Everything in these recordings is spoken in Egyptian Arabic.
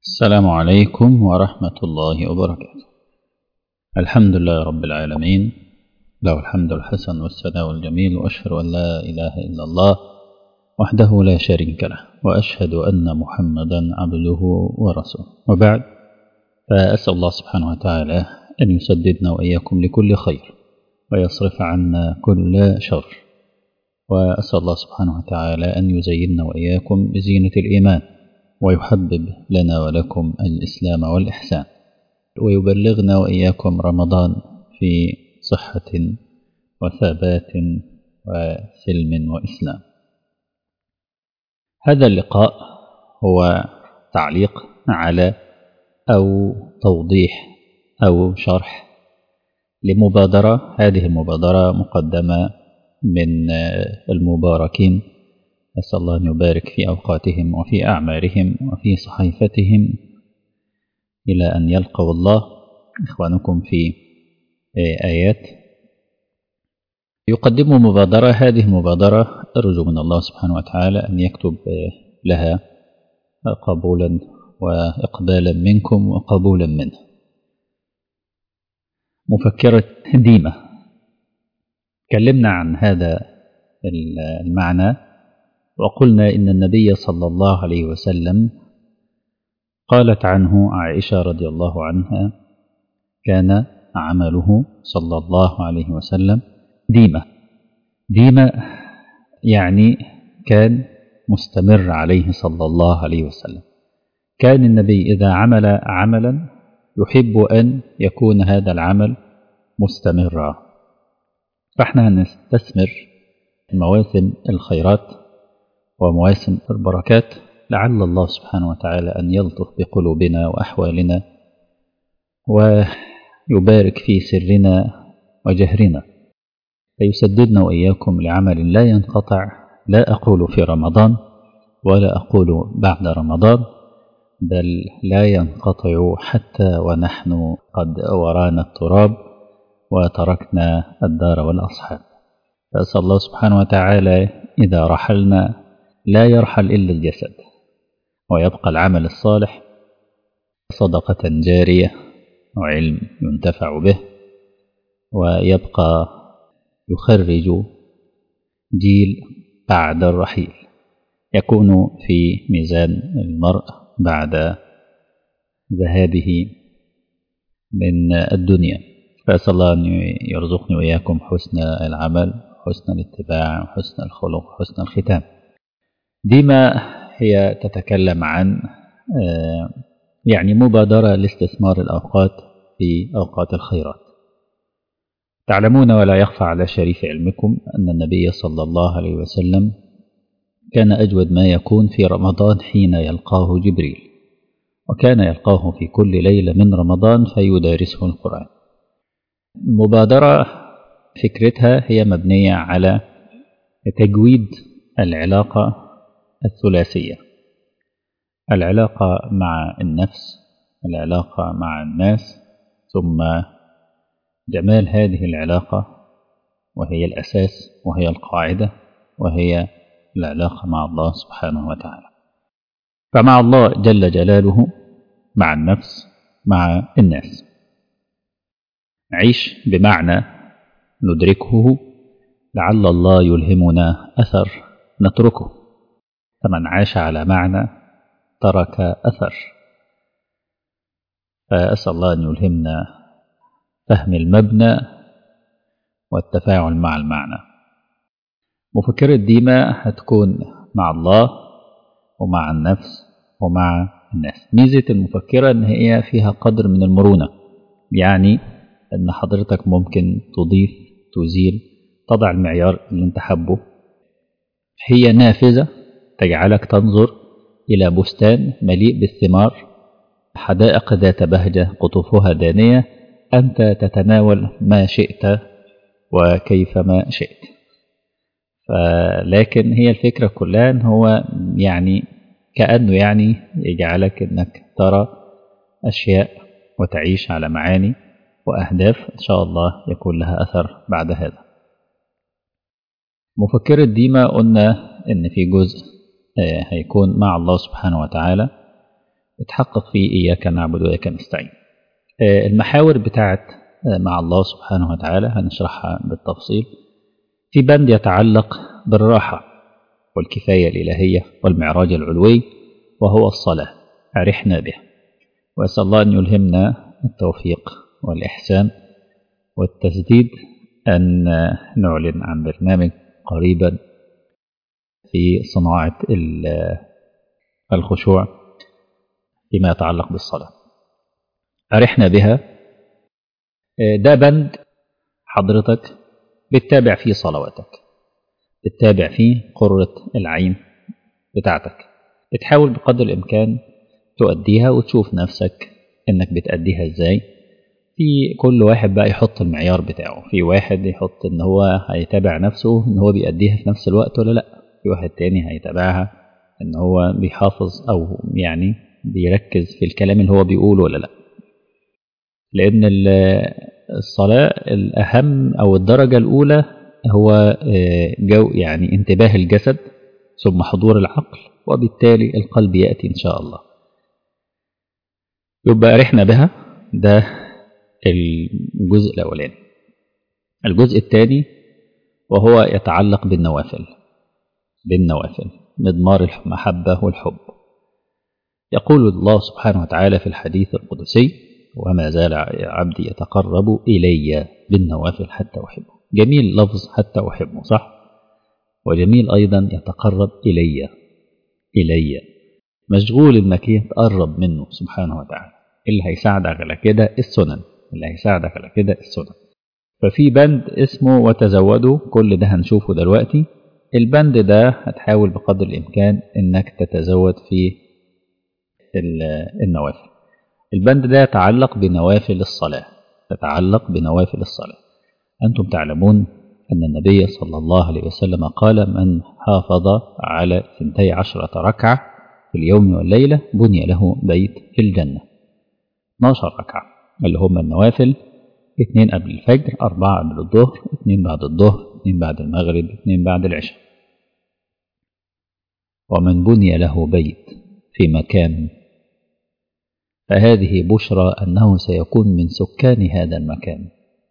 السلام عليكم ورحمة الله وبركاته الحمد لله رب العالمين له الحمد الحسن والثناء الجميل وأشهد أن لا إله إلا الله وحده لا شريك له وأشهد أن محمدا عبده ورسوله وبعد فأسأل الله سبحانه وتعالى أن يسددنا وإياكم لكل خير ويصرف عنا كل شر وأسأل الله سبحانه وتعالى أن يزيننا وإياكم بزينة الإيمان ويحبب لنا ولكم الإسلام والإحسان ويبلغنا وإياكم رمضان في صحة وثبات وسلم وإسلام هذا اللقاء هو تعليق على أو توضيح أو شرح لمبادرة هذه المبادرة مقدمة من المباركين أسأل الله أن يبارك في أوقاتهم وفي أعمارهم وفي صحيفتهم إلى أن يلقوا الله إخوانكم في آيات يقدموا مبادرة هذه المبادرة أرجو من الله سبحانه وتعالى أن يكتب لها قبولا وإقبالا منكم وقبولا منه مفكرة ديمة تكلمنا عن هذا المعنى وقلنا إن النبي صلى الله عليه وسلم قالت عنه عائشة رضي الله عنها كان عمله صلى الله عليه وسلم ديمة ديمة يعني كان مستمر عليه صلى الله عليه وسلم كان النبي إذا عمل عملا يحب أن يكون هذا العمل مستمرا فاحنا هنستثمر مواسم الخيرات ومواسم البركات لعل الله سبحانه وتعالى أن يلطف بقلوبنا وأحوالنا ويبارك في سرنا وجهرنا فيسددنا وإياكم لعمل لا ينقطع لا أقول في رمضان ولا أقول بعد رمضان بل لا ينقطع حتى ونحن قد ورانا التراب وتركنا الدار والأصحاب فأسأل الله سبحانه وتعالى إذا رحلنا لا يرحل إلا الجسد ويبقى العمل الصالح صدقة جارية وعلم ينتفع به ويبقى يخرج جيل بعد الرحيل يكون في ميزان المرء بعد ذهابه من الدنيا فأسأل الله أن يرزقني وإياكم حسن العمل حسن الاتباع وحسن الخلق وحسن الختام ديما هي تتكلم عن يعني مبادرة لاستثمار الأوقات في أوقات الخيرات تعلمون ولا يخفى على شريف علمكم أن النبي صلى الله عليه وسلم كان أجود ما يكون في رمضان حين يلقاه جبريل وكان يلقاه في كل ليلة من رمضان فيدارسه القرآن المبادرة فكرتها هي مبنية على تجويد العلاقة الثلاثية العلاقة مع النفس العلاقة مع الناس ثم جمال هذه العلاقة وهي الأساس وهي القاعدة وهي العلاقة مع الله سبحانه وتعالى فمع الله جل جلاله مع النفس مع الناس عيش بمعنى ندركه لعل الله يلهمنا أثر نتركه فمن عاش على معنى ترك أثر فأسأل الله أن يلهمنا فهم المبنى والتفاعل مع المعنى مفكرة ديما هتكون مع الله ومع النفس ومع الناس ميزة المفكرة أن هي فيها قدر من المرونة يعني أن حضرتك ممكن تضيف تزيل تضع المعيار اللي انت حبه هي نافذة تجعلك تنظر إلى بستان مليء بالثمار حدائق ذات بهجة قطوفها دانية أنت تتناول ما شئت وكيفما شئت لكن هي الفكرة كلها أن هو يعني كأنه يعني يجعلك أنك ترى أشياء وتعيش على معاني وأهداف إن شاء الله يكون لها أثر بعد هذا مفكرة ديما قلنا إن في جزء هيكون مع الله سبحانه وتعالى اتحقق فيه إياك نعبد وإياك نستعين المحاور بتاعت مع الله سبحانه وتعالى هنشرحها بالتفصيل في بند يتعلق بالراحة والكفاية الإلهية والمعراج العلوي وهو الصلاة عرحنا به وأسأل الله أن يلهمنا التوفيق والإحسان والتسديد أن نعلن عن برنامج قريبا في صناعة الخشوع فيما يتعلق بالصلاة عرحنا بها ده بند حضرتك بتتابع فيه صلواتك بتتابع فيه قرة العين بتاعتك بتحاول بقدر الإمكان تؤديها وتشوف نفسك إنك بتأديها إزاي في كل واحد بقى يحط المعيار بتاعه في واحد يحط إن هو هيتابع نفسه إن هو بيأديها في نفس الوقت ولا لأ في واحد تاني هيتابعها إن هو بيحافظ أو يعني بيركز في الكلام اللي هو بيقوله ولا لأ لأن الصلاة الأهم أو الدرجة الأولى هو جو يعني انتباه الجسد ثم حضور العقل وبالتالي القلب يأتي إن شاء الله يبقى عرفنا بها ده الجزء الأولاني الجزء الثاني وهو يتعلق بالنوافل بالنوافل مضمار المحبة والحب يقول الله سبحانه وتعالى في الحديث القدسي وما زال عبدي يتقرب إلي بالنوافل حتى أحبه جميل لفظ حتى أحبه صح وجميل أيضا يتقرب إلي إلي مشغول إنك تقرب منه سبحانه وتعالى اللي هيساعدك على كده السنن اللي هيساعدك على كده السنن ففي بند اسمه وتزودوا كل ده هنشوفه دلوقتي البند ده هتحاول بقدر الإمكان إنك تتزود في النوافل البند ده يتعلق بنوافل الصلاة يتعلق بنوافل الصلاة أنتم تعلمون أن النبي صلى الله عليه وسلم قال من حافظ على ثنتي عشرة ركعة في اليوم والليلة بني له بيت في الجنة 12 ركعة اللي هم النوافل اثنين قبل الفجر أربعة قبل الظهر اثنين بعد الظهر اثنين بعد المغرب اثنين بعد العشاء ومن بني له بيت في مكان فهذه بشرى أنه سيكون من سكان هذا المكان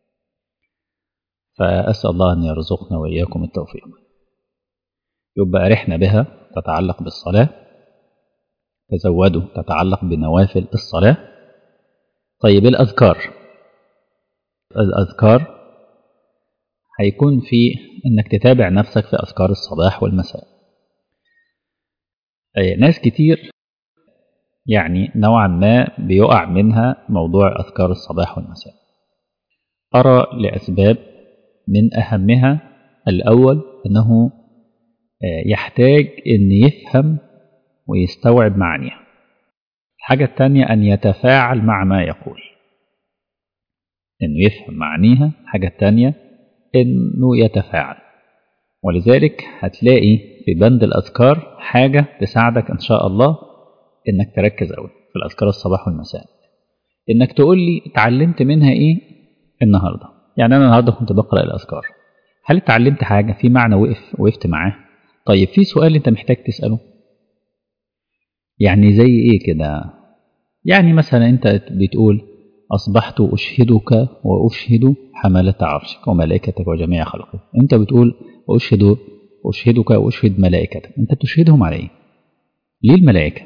فأسأل الله أن يرزقنا وإياكم التوفيق يبقى أرحنا بها تتعلق بالصلاة تزودوا تتعلق بنوافل الصلاة طيب الأذكار الأذكار هيكون في أنك تتابع نفسك في أذكار الصباح والمساء ناس كتير يعني نوعا ما بيقع منها موضوع أذكار الصباح والمساء أرى لأسباب من أهمها الأول أنه يحتاج أن يفهم ويستوعب معانيها الحاجة الثانية أن يتفاعل مع ما يقول أنه يفهم معانيها الحاجة الثانية أنه يتفاعل ولذلك هتلاقي في بند الأذكار حاجة تساعدك إن شاء الله إنك تركز أوي في الأذكار الصباح والمساء إنك تقول لي اتعلمت منها إيه النهاردة يعني أنا النهاردة كنت بقرأ الأذكار هل اتعلمت حاجة في معنى وقف وقفت معاه طيب في سؤال أنت محتاج تسأله يعني زي إيه كده يعني مثلا أنت بتقول أصبحت أشهدك وأشهد حملة عرشك وملائكتك وجميع خلقك أنت بتقول أشهد أشهدك وأشهد ملائكتك أنت تشهدهم على إيه ليه الملائكة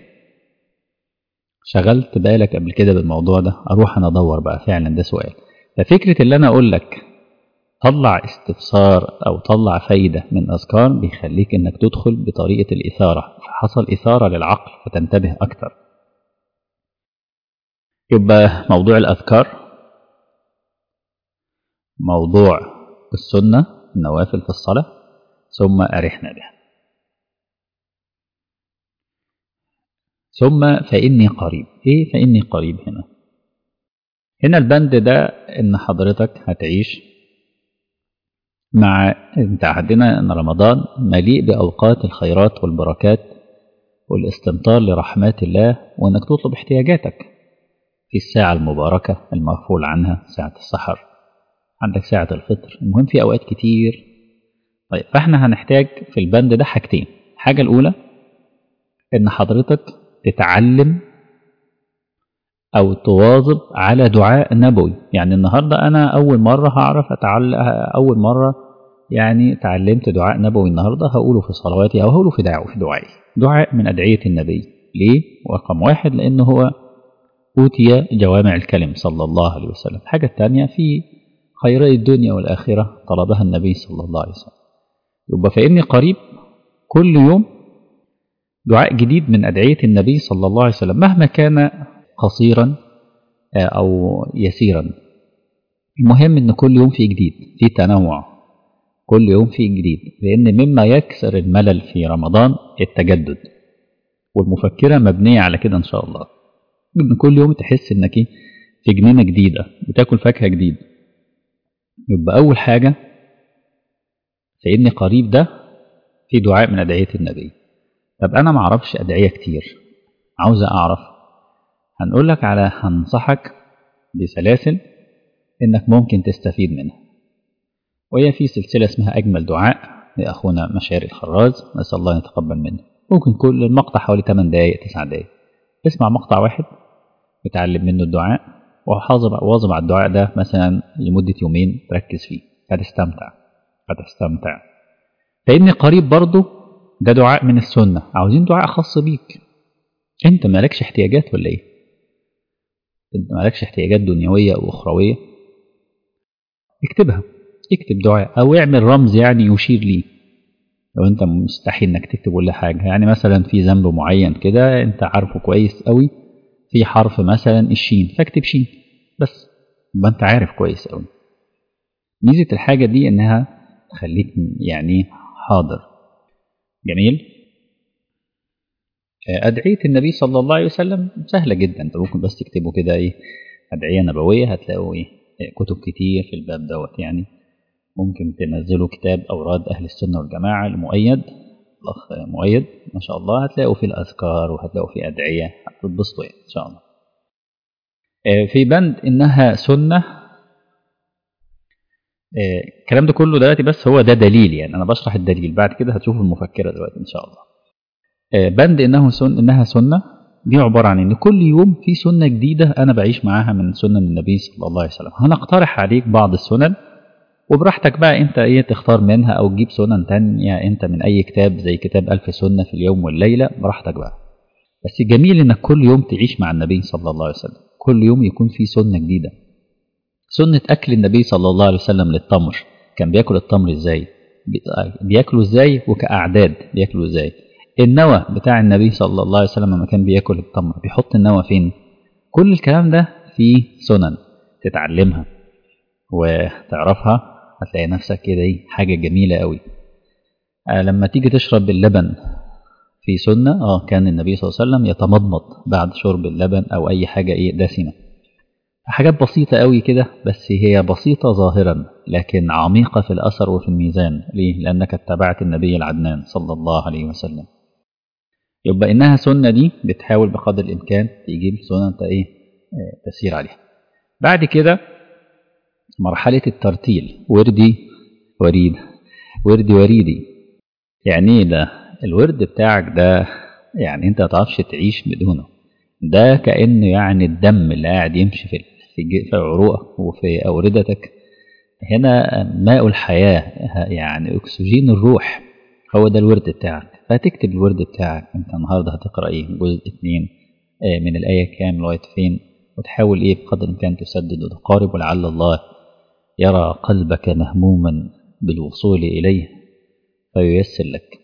شغلت بالك قبل كده بالموضوع ده أروح أنا أدور بقى فعلا ده سؤال ففكرة اللي أنا أقول لك طلع استفسار أو طلع فايدة من أذكار بيخليك إنك تدخل بطريقة الإثارة فحصل إثارة للعقل فتنتبه أكتر يبقى موضوع الأذكار موضوع السنة النوافل في الصلاة ثم أرحنا بها ثم فإني قريب إيه فإني قريب هنا هنا البند ده إن حضرتك هتعيش مع انت عندنا ان رمضان مليء باوقات الخيرات والبركات والاستمطار لرحمات الله وانك تطلب احتياجاتك في الساعة المباركة المغفول عنها ساعة السحر عندك ساعة الفطر المهم في أوقات كتير طيب فاحنا هنحتاج في البند ده حاجتين الحاجة الأولى إن حضرتك تتعلم أو تواظب على دعاء نبوي يعني النهاردة أنا أول مرة هعرف أتعلق أول مرة يعني تعلمت دعاء نبوي النهاردة هقوله في صلواتي أو هقوله في دعوة في دعائي دعاء من أدعية النبي ليه؟ ورقم واحد لأنه هو أوتي جوامع الكلم صلى الله عليه وسلم الحاجة الثانية في خيري الدنيا والآخرة طلبها النبي صلى الله عليه وسلم يبقى فإني قريب كل يوم دعاء جديد من أدعية النبي صلى الله عليه وسلم مهما كان قصيرا أو يسيرا المهم أن كل يوم في جديد في تنوع كل يوم في جديد لأن مما يكسر الملل في رمضان التجدد والمفكرة مبنية على كده إن شاء الله إن كل يوم تحس إنك في جنينة جديدة بتاكل فاكهة جديد يبقى أول حاجة فإني قريب ده في دعاء من أدعية النبي طب أنا معرفش أدعية كتير عاوز أعرف هنقول لك على هنصحك بسلاسل إنك ممكن تستفيد منها وهي في سلسلة اسمها أجمل دعاء لأخونا مشاري الخراز نسأل الله يتقبل منه ممكن كل المقطع حوالي 8 دقايق 9 دقايق اسمع مقطع واحد وتعلم منه الدعاء وحاظب واظب على الدعاء ده مثلا لمدة يومين تركز فيه هتستمتع هتستمتع فإني قريب برضه ده دعاء من السنة عاوزين دعاء خاص بيك انت مالكش احتياجات ولا ايه انت مالكش احتياجات دنيوية او اخروية اكتبها اكتب دعاء او اعمل رمز يعني يشير ليه لو انت مستحيل انك تكتب ولا حاجة يعني مثلا في ذنب معين كده انت عارفه كويس قوي في حرف مثلا الشين فاكتب شين بس يبقى انت عارف كويس قوي ميزة الحاجة دي انها تخليك يعني حاضر جميل أدعية النبي صلى الله عليه وسلم سهلة جدا انت ممكن بس تكتبوا كده ايه أدعية نبوية هتلاقوا ايه كتب كتير في الباب دوت يعني ممكن تنزلوا كتاب أوراد أهل السنة والجماعة المؤيد الأخ مؤيد ما شاء الله هتلاقوا فيه الأذكار وهتلاقوا فيه أدعية هتتبسطوا يعني إن شاء الله في بند إنها سنة الكلام ده كله دلوقتي بس هو ده دليل يعني أنا بشرح الدليل بعد كده هتشوفوا المفكرة دلوقتي إن شاء الله بند إنه سن إنها سنة دي عبارة عن إن كل يوم في سنة جديدة أنا بعيش معاها من سنن النبي صلى الله عليه وسلم هنقترح عليك بعض السنن وبراحتك بقى انت ايه تختار منها او تجيب سنن تانية انت من اي كتاب زي كتاب ألف سنة في اليوم والليلة براحتك بقى بس الجميل انك كل يوم تعيش مع النبي صلى الله عليه وسلم كل يوم يكون في سنة جديدة سنة أكل النبي صلى الله عليه وسلم للتمر كان بياكل التمر ازاي بياكله ازاي وكأعداد بياكله ازاي النوى بتاع النبي صلى الله عليه وسلم لما كان بياكل التمر بيحط النوى فين كل الكلام ده فيه سنن تتعلمها وتعرفها هتلاقي نفسك كده ايه حاجة جميلة قوي آه لما تيجي تشرب اللبن في سنة اه كان النبي صلى الله عليه وسلم يتمضمض بعد شرب اللبن او اي حاجة ايه دسمة حاجات بسيطة قوي كده بس هي بسيطة ظاهرا لكن عميقة في الأثر وفي الميزان ليه؟ لأنك اتبعت النبي العدنان صلى الله عليه وسلم يبقى إنها سنة دي بتحاول بقدر الإمكان تجيب سنة أنت إيه تسير عليها بعد كده مرحلة الترتيل وردي وريد وردي وريدي يعني ايه ده الورد بتاعك ده يعني انت متعرفش تعيش بدونه ده كأنه يعني الدم اللي قاعد يمشي في في عروقك وفي أوردتك هنا ماء الحياة يعني أكسجين الروح هو ده الورد بتاعك فتكتب الورد بتاعك انت النهاردة هتقرأ ايه جزء اتنين من الآية كام لغاية فين وتحاول ايه بقدر الإمكان تسدد وتقارب ولعل الله يرى قلبك مهموما بالوصول إليه فييسر لك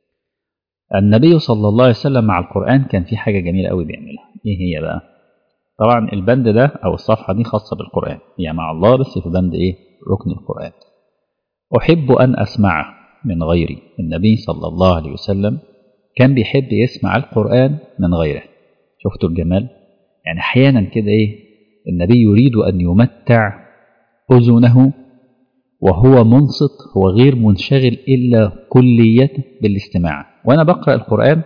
النبي صلى الله عليه وسلم مع القرآن كان في حاجة جميلة قوي بيعملها إيه هي بقى طبعا البند ده أو الصفحة دي خاصة بالقرآن هي يعني مع الله بس في بند إيه ركن القرآن أحب أن أسمع من غيري النبي صلى الله عليه وسلم كان بيحب يسمع القرآن من غيره شفتوا الجمال يعني أحيانا كده إيه النبي يريد أن يمتع أذنه وهو منصت هو غير منشغل إلا كلية بالاستماع وأنا بقرأ القرآن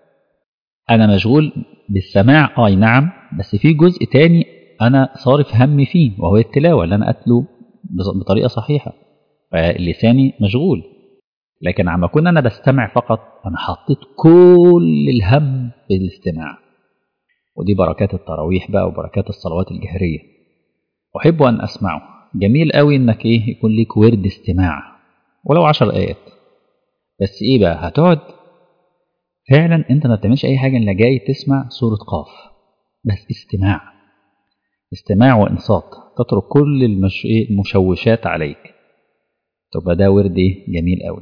أنا مشغول بالسماع أي نعم بس في جزء تاني أنا صارف همي فيه وهو التلاوة اللي أنا أتلو بطريقة صحيحة فلساني مشغول لكن عما كنا أنا بستمع فقط أنا حطيت كل الهم في الاستماع ودي بركات التراويح بقى وبركات الصلوات الجهرية أحب أن أسمعه جميل قوي إنك إيه يكون ليك ورد استماع ولو عشر آيات بس إيه بقى هتقعد فعلا أنت ما بتعملش أي حاجة إلا جاي تسمع سورة قاف بس استماع استماع وإنصات تترك كل المش... المشوشات عليك تبقى ده ورد إيه جميل قوي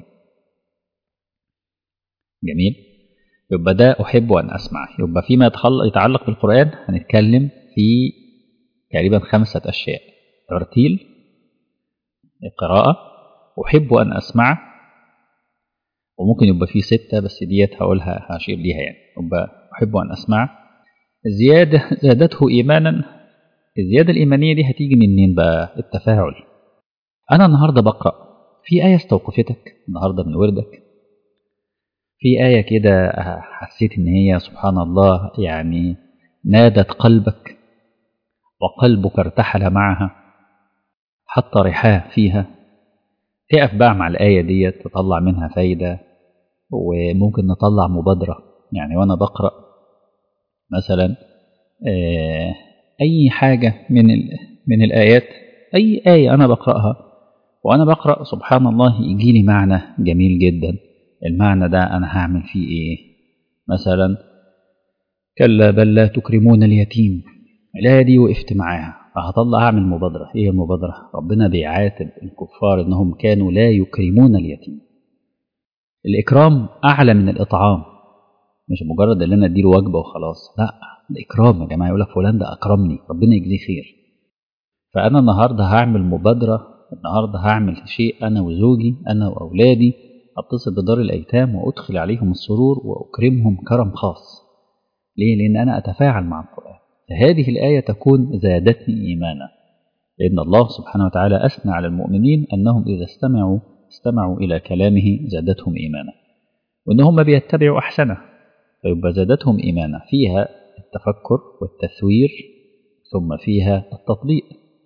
جميل يبقى ده أحب أن أسمع يبقى فيما يتعلق بالقرآن هنتكلم في تقريبا خمسة أشياء ترتيل القراءة أحب أن أسمع وممكن يبقى فيه ستة بس ديت هقولها هشير ليها يعني يبقى أحب أن أسمع زيادة زادته إيمانا الزيادة الإيمانية دي هتيجي منين بقى التفاعل أنا النهاردة بقرأ في آية استوقفتك النهاردة من وردك في آية كده حسيت إن هي سبحان الله يعني نادت قلبك وقلبك ارتحل معها حتى رحاه فيها تقف بقى مع الآية دي تطلع منها فايدة وممكن نطلع مبادرة يعني وأنا بقرأ مثلا أي حاجة من من الآيات أي آية أنا بقرأها وأنا بقرأ سبحان الله يجي لي معنى جميل جدا المعنى ده أنا هعمل فيه إيه مثلا كلا بل لا تكرمون اليتيم الآية دي وقفت معاها فهطلع أعمل مبادرة إيه المبادرة ربنا بيعاتب الكفار إنهم كانوا لا يكرمون اليتيم الإكرام أعلى من الإطعام مش مجرد إن أنا أديله وجبة وخلاص لا ده إكرام يا جماعة يقول لك فلان ده أكرمني ربنا يجزيه خير فأنا النهاردة هعمل مبادرة النهاردة هعمل شيء أنا وزوجي أنا وأولادي أتصل بدار الأيتام وأدخل عليهم السرور وأكرمهم كرم خاص ليه؟ لأن أنا أتفاعل مع القرآن فهذه الآية تكون زادتني إيمانا لأن الله سبحانه وتعالى أثنى على المؤمنين أنهم إذا استمعوا استمعوا إلى كلامه زادتهم إيمانا وإن هم بيتبعوا أحسنه فيبقى زادتهم إيمانا فيها التفكر والتثوير ثم فيها التطبيق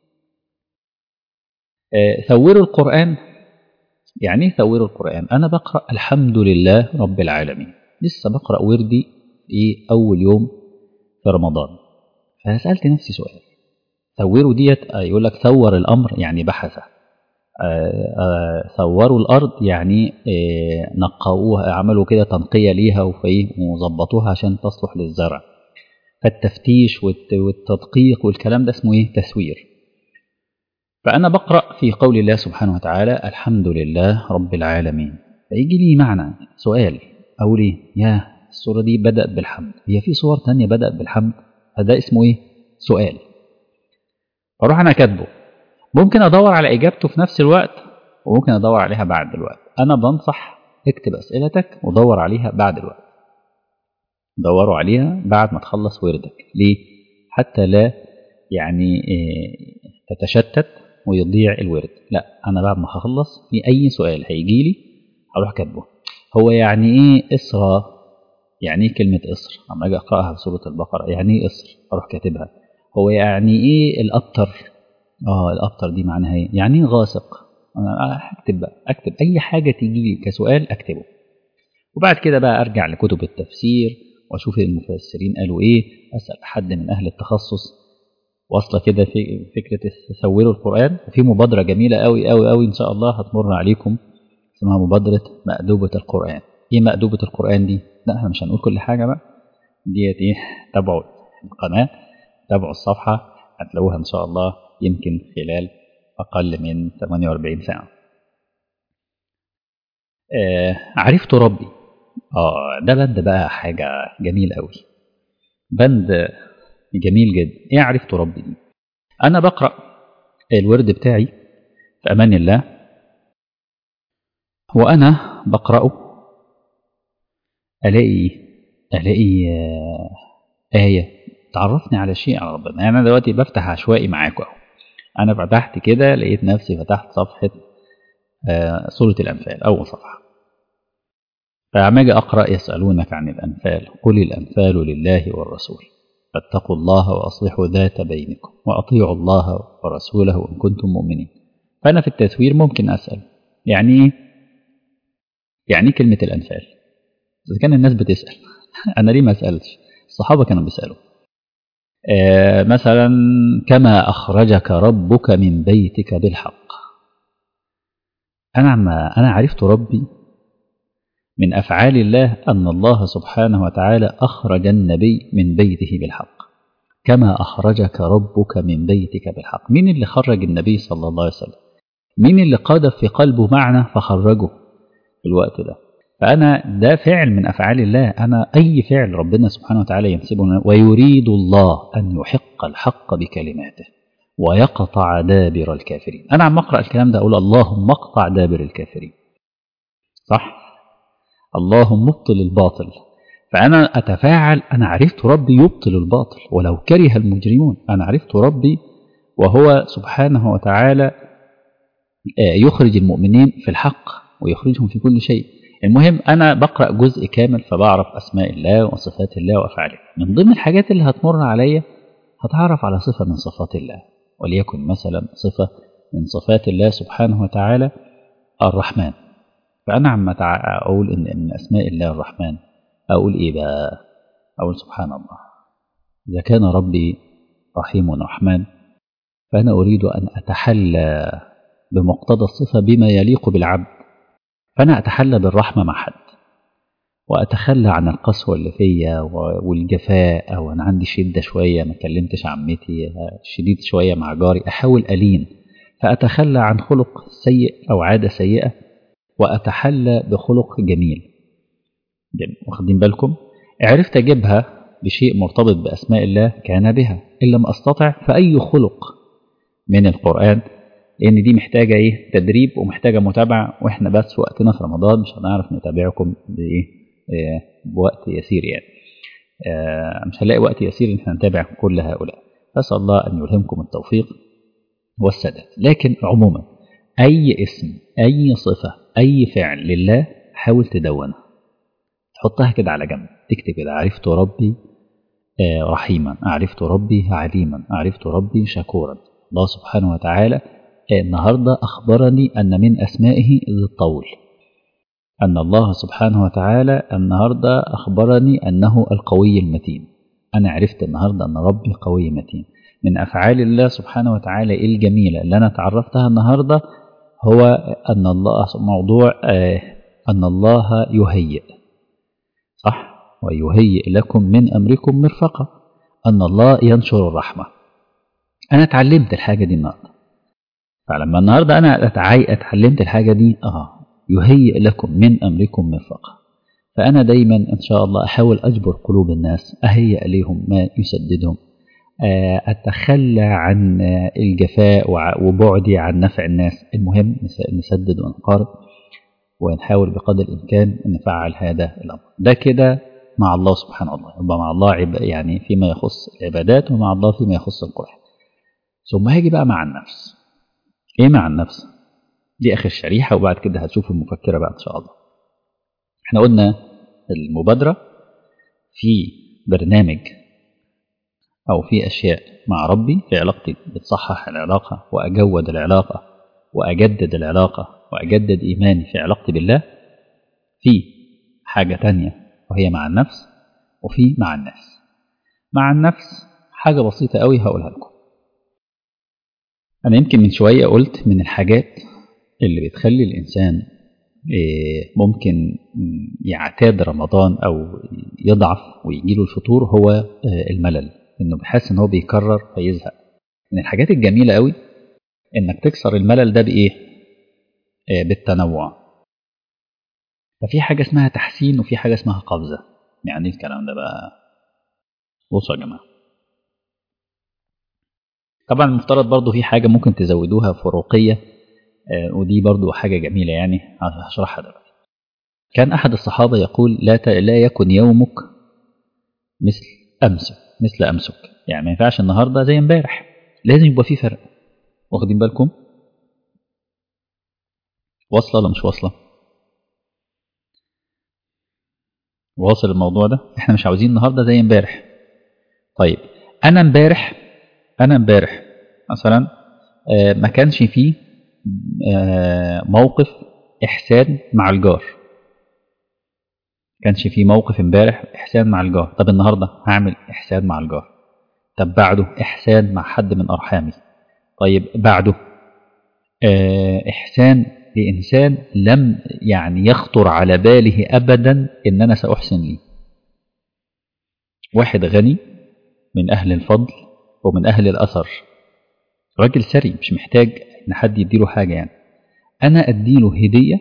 آه ثوروا القرآن يعني ايه ثوروا القرآن أنا بقرأ الحمد لله رب العالمين لسه بقرأ وردي في أول يوم في رمضان فسألت نفسي سؤال ثوروا ديت يقول لك ثور الأمر يعني بحث ثوروا الأرض يعني نقوها عملوا كده تنقية ليها وظبطوها عشان تصلح للزرع فالتفتيش والتدقيق والكلام ده اسمه ايه تسوير فأنا بقرأ في قول الله سبحانه وتعالى الحمد لله رب العالمين فيجي لي معنى سؤال أقول إيه يا السورة دي بدأت بالحمد هي في صور تانية بدأت بالحمد هذا اسمه إيه سؤال فأروح أنا كاتبه ممكن أدور على إجابته في نفس الوقت وممكن أدور عليها بعد الوقت أنا بنصح اكتب أسئلتك ودور عليها بعد الوقت دوروا عليها بعد ما تخلص وردك ليه حتى لا يعني تتشتت ويضيع الورد لا انا بعد ما هخلص في اي سؤال هيجي لي هروح كاتبه هو يعني ايه اسرى يعني ايه كلمه اسر اما اجي اقراها في سوره البقره يعني ايه اسر اروح كاتبها هو يعني ايه الابتر اه الابتر دي معناها ايه يعني ايه غاسق انا هكتب بقى اكتب اي حاجه تيجي لي كسؤال اكتبه وبعد كده بقى ارجع لكتب التفسير واشوف المفسرين قالوا ايه اسال حد من اهل التخصص واصله كده في فكره تسوروا القران وفي مبادره جميله قوي قوي قوي ان شاء الله هتمر عليكم اسمها مبادره مأدوبه القران ايه مأدوبه القران دي لا احنا مش هنقول كل حاجه بقى ديت ايه تابعوا القناه تابعوا الصفحه هتلاقوها ان شاء الله يمكن خلال اقل من 48 ساعه آه عرفت ربي اه ده بند بقى حاجه جميل قوي بند جميل جدا ايه عرفت ربي دي انا بقرا الورد بتاعي في امان الله وانا بقراه الاقي الاقي آه ايه تعرفني على شيء على ربنا يعني انا دلوقتي بفتح عشوائي معاكم اهو انا فتحت كده لقيت نفسي فتحت صفحه آه سوره الانفال اول صفحه فلما اجي اقرا يسالونك عن الانفال قل الانفال لله والرسول فاتقوا الله واصلحوا ذات بينكم واطيعوا الله ورسوله ان كنتم مؤمنين فانا في التسوير ممكن اسال يعني ايه يعني ايه كلمه الانفال اذا كان الناس بتسال انا ليه ما اسالش الصحابه كانوا بيسالوا آه مثلا كما أخرجك ربك من بيتك بالحق أنا عما أنا عرفت ربي من أفعال الله أن الله سبحانه وتعالى أخرج النبي من بيته بالحق كما أخرجك ربك من بيتك بالحق مين اللي خرج النبي صلى الله عليه وسلم مين اللي قذف في قلبه معنى فخرجه في الوقت ده فأنا ده فعل من أفعال الله أنا أي فعل ربنا سبحانه وتعالى ينسبه ويريد الله أن يحق الحق بكلماته ويقطع دابر الكافرين أنا عم أقرأ الكلام ده أقول اللهم اقطع دابر الكافرين صح اللهم ابطل الباطل فأنا أتفاعل أنا عرفت ربي يبطل الباطل ولو كره المجرمون أنا عرفت ربي وهو سبحانه وتعالى يخرج المؤمنين في الحق ويخرجهم في كل شيء المهم أنا بقرأ جزء كامل فبعرف أسماء الله وصفات الله وأفعاله من ضمن الحاجات اللي هتمر عليا هتعرف على صفة من صفات الله وليكن مثلا صفة من صفات الله سبحانه وتعالى الرحمن فأنا عم أقول إن من أسماء الله الرحمن أقول إيه بقى أقول سبحان الله إذا كان ربي رحيم رحمن فأنا أريد أن أتحلى بمقتضى الصفة بما يليق بالعبد فأنا أتحلى بالرحمة مع حد وأتخلى عن القسوة اللي فيا والجفاء أو أنا عندي شدة شوية ما كلمتش عمتي شديد شوية مع جاري أحاول ألين فأتخلى عن خلق سيء أو عادة سيئة وأتحلى بخلق جميل واخدين بالكم عرفت أجيبها بشيء مرتبط بأسماء الله كان بها إن لم أستطع فأي خلق من القرآن لأن دي محتاجة إيه تدريب ومحتاجة متابعة وإحنا بس وقتنا في رمضان مش هنعرف نتابعكم بإيه إيه بوقت يسير يعني آه مش هنلاقي وقت يسير إن احنا نتابع كل هؤلاء أسأل الله أن يلهمكم التوفيق والسداد لكن عموما أي اسم أي صفة أي فعل لله حاول تدونها تحطها كده على جنب تكتب كده عرفت ربي آه رحيما عرفت ربي عليما عرفت ربي شكورا الله سبحانه وتعالى النهاردة أخبرني أن من أسمائه ذي الطول أن الله سبحانه وتعالى النهاردة أخبرني أنه القوي المتين أنا عرفت النهاردة أن ربي قوي متين من أفعال الله سبحانه وتعالى الجميلة اللي أنا تعرفتها النهاردة هو أن الله موضوع أن الله يهيئ صح ويهيئ لكم من أمركم مرفقة أن الله ينشر الرحمة أنا اتعلمت الحاجة دي النهاردة فلما النهاردة أنا أتعي اتعلمت الحاجة دي آه يهيئ لكم من أمركم مرفقة فأنا دايما إن شاء الله أحاول أجبر قلوب الناس أهيئ لهم ما يسددهم أتخلى عن الجفاء وبعدي عن نفع الناس المهم نسدد ونقارب ونحاول بقدر الإمكان أن نفعل هذا الأمر ده كده مع الله سبحانه وتعالى يبقى مع الله عب يعني فيما يخص العبادات ومع الله فيما يخص القرآن ثم هاجي بقى مع النفس ايه مع النفس دي اخر شريحة وبعد كده هتشوف المفكرة بقى ان شاء الله احنا قلنا المبادرة في برنامج او في اشياء مع ربي في علاقتي بتصحح العلاقة واجود العلاقة واجدد العلاقة واجدد ايماني في علاقتي بالله في حاجة تانية وهي مع النفس وفي مع الناس مع النفس حاجة بسيطة قوي هقولها لكم أنا يمكن من شوية قلت من الحاجات اللي بتخلي الإنسان ممكن يعتاد رمضان أو يضعف ويجيله الفطور هو الملل إنه بيحس إن هو بيكرر فيزهق من الحاجات الجميلة قوي إنك تكسر الملل ده بإيه؟ بالتنوع ففي حاجة اسمها تحسين وفي حاجة اسمها قفزة يعني ايه الكلام ده بقى بصوا يا جماعة طبعا المفترض برضو في حاجة ممكن تزودوها فروقية آه ودي برضو حاجة جميلة يعني هشرحها دلوقتي كان أحد الصحابة يقول لا ت... لا يكن يومك مثل أمسك مثل أمسك يعني ما ينفعش النهاردة زي امبارح لازم يبقى في فرق واخدين بالكم واصلة ولا مش واصلة واصل الموضوع ده احنا مش عاوزين النهاردة زي امبارح طيب انا امبارح انا امبارح مثلا ما كانش فيه موقف احسان مع الجار كانش فيه موقف امبارح احسان مع الجار طب النهارده هعمل احسان مع الجار طب بعده إحسان مع حد من أرحامي طيب بعده آه إحسان لإنسان لم يعني يخطر على باله أبدا إن أنا سأحسن لي واحد غني من أهل الفضل ومن أهل الأثر راجل ثري مش محتاج إن حد يديله حاجة يعني أنا أديله هدية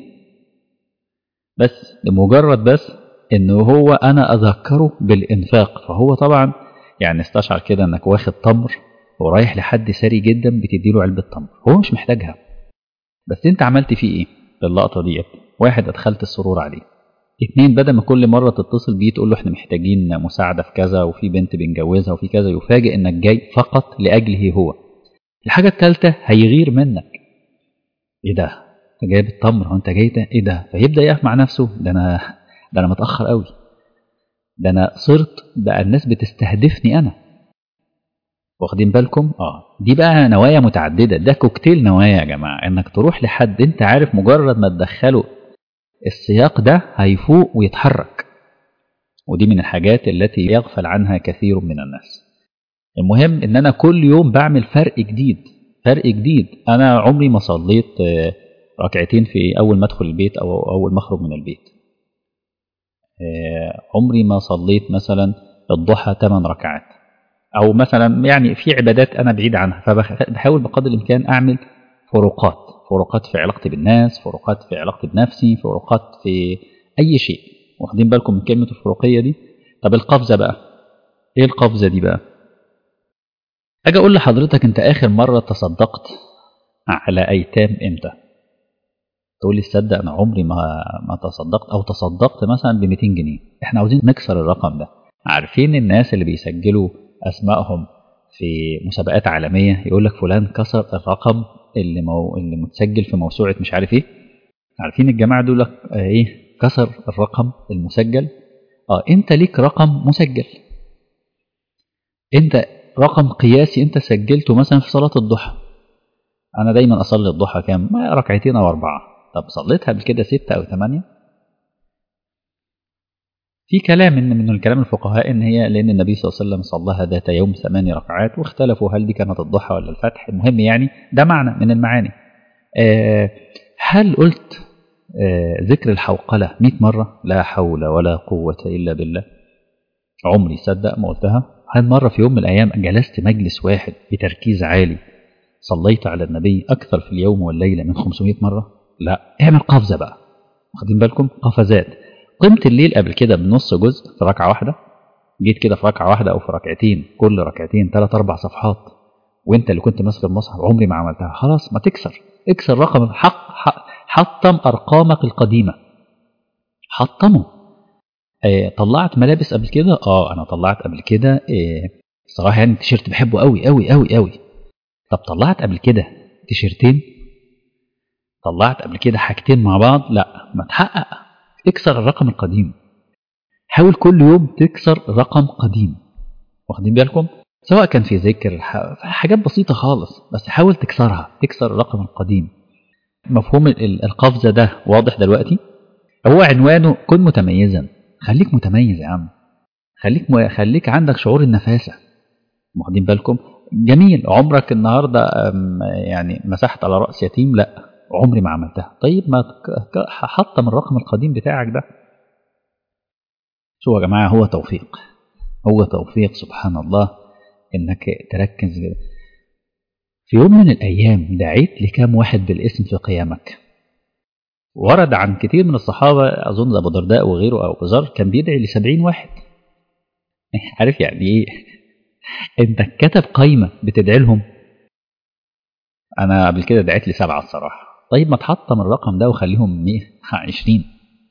بس لمجرد بس إنه هو أنا أذكره بالإنفاق فهو طبعا يعني استشعر كده إنك واخد تمر ورايح لحد ثري جدا بتديله علبة تمر هو مش محتاجها بس أنت عملت فيه إيه باللقطة ديت واحد أدخلت السرور عليه اتنين بدل ما كل مرة تتصل بيه تقول له احنا محتاجين مساعدة في كذا وفي بنت بنجوزها وفي كذا يفاجئ انك جاي فقط لأجله هو الحاجة الثالثة هيغير منك ايه ده انت جايب التمر هو انت جاي ده ايه ده فيبدأ يقف مع نفسه ده انا ده انا متأخر قوي ده انا صرت بقى الناس بتستهدفني انا واخدين بالكم اه دي بقى نوايا متعددة ده كوكتيل نوايا يا جماعة انك تروح لحد انت عارف مجرد ما تدخله السياق ده هيفوق ويتحرك ودي من الحاجات التي يغفل عنها كثير من الناس المهم ان انا كل يوم بعمل فرق جديد فرق جديد انا عمري ما صليت ركعتين في اول ما ادخل البيت او اول ما اخرج من البيت عمري ما صليت مثلا الضحى 8 ركعات او مثلا يعني في عبادات انا بعيد عنها فبحاول بقدر الامكان اعمل فروقات فروقات في علاقتي بالناس فروقات في علاقتي بنفسي فروقات في اي شيء واخدين بالكم من كلمه الفروقيه دي طب القفزه بقى ايه القفزه دي بقى اجي اقول لحضرتك انت اخر مره تصدقت على ايتام امتى تقول لي تصدق انا عمري ما ما تصدقت او تصدقت مثلا ب 200 جنيه احنا عاوزين نكسر الرقم ده عارفين الناس اللي بيسجلوا اسمائهم في مسابقات عالميه يقول لك فلان كسر الرقم اللي مو... اللي متسجل في موسوعه مش عارف ايه عارفين الجماعه دول لك آه ايه كسر الرقم المسجل اه انت ليك رقم مسجل انت رقم قياسي انت سجلته مثلا في صلاه الضحى انا دايما اصلي الضحى كام ركعتين او اربعه طب صليتها قبل كده ستة او ثمانية في كلام من من الكلام الفقهاء ان هي لان النبي صلى الله عليه وسلم صلاها ذات يوم ثماني ركعات واختلفوا هل دي كانت الضحى ولا الفتح المهم يعني ده معنى من المعاني آه هل قلت آه ذكر الحوقلة 100 مرة لا حول ولا قوة إلا بالله عمري صدق ما قلتها هل مرة في يوم من الأيام جلست مجلس واحد بتركيز عالي صليت على النبي أكثر في اليوم والليلة من 500 مرة لا اعمل قفزة بقى واخدين بالكم قفزات قمت الليل قبل كده بنص جزء في ركعة واحدة جيت كده في ركعة واحدة أو في ركعتين كل ركعتين ثلاث أربع صفحات وأنت اللي كنت ماسك المصحف عمري ما عملتها خلاص ما تكسر اكسر رقم حق, حق حطم أرقامك القديمة حطمه آه طلعت ملابس قبل كده اه انا طلعت قبل كده آه الصراحه يعني التيشيرت بحبه قوي قوي قوي قوي طب طلعت قبل كده تيشيرتين طلعت قبل كده حاجتين مع بعض لا ما تحقق اكسر الرقم القديم حاول كل يوم تكسر رقم قديم واخدين بالكم سواء كان في ذكر حاجات بسيطة خالص بس حاول تكسرها تكسر الرقم القديم مفهوم القفزة ده واضح دلوقتي هو عنوانه كن متميزا خليك متميز يا عم خليك م... خليك عندك شعور النفاسة واخدين بالكم جميل عمرك النهاردة يعني مسحت على رأس يتيم لا عمري ما عملتها طيب ما حطم الرقم القديم بتاعك ده شو يا جماعة هو توفيق هو توفيق سبحان الله انك تركز كده في يوم من الايام دعيت لكام واحد بالاسم في قيامك ورد عن كتير من الصحابة أظن أبو درداء وغيره أو ذر كان بيدعي لسبعين واحد عارف يعني إيه أنت كتب قايمة بتدعي لهم أنا قبل كده دعيت لسبعة الصراحة طيب ما تحطم الرقم ده وخليهم 120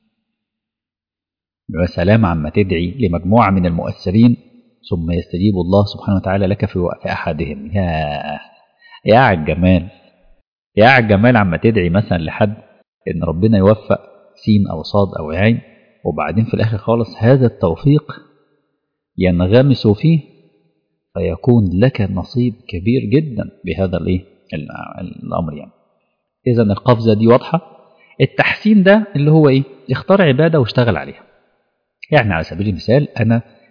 يا سلام عما تدعي لمجموعة من المؤثرين ثم يستجيب الله سبحانه وتعالى لك في وقت أحدهم يا يا على الجمال يا على الجمال عما تدعي مثلا لحد إن ربنا يوفق سين أو صاد أو عين وبعدين في الآخر خالص هذا التوفيق ينغمس فيه فيكون لك نصيب كبير جدا بهذا الايه الامر يعني اذا القفزه دي واضحه التحسين ده اللي هو ايه اختار عباده واشتغل عليها يعني على سبيل المثال انا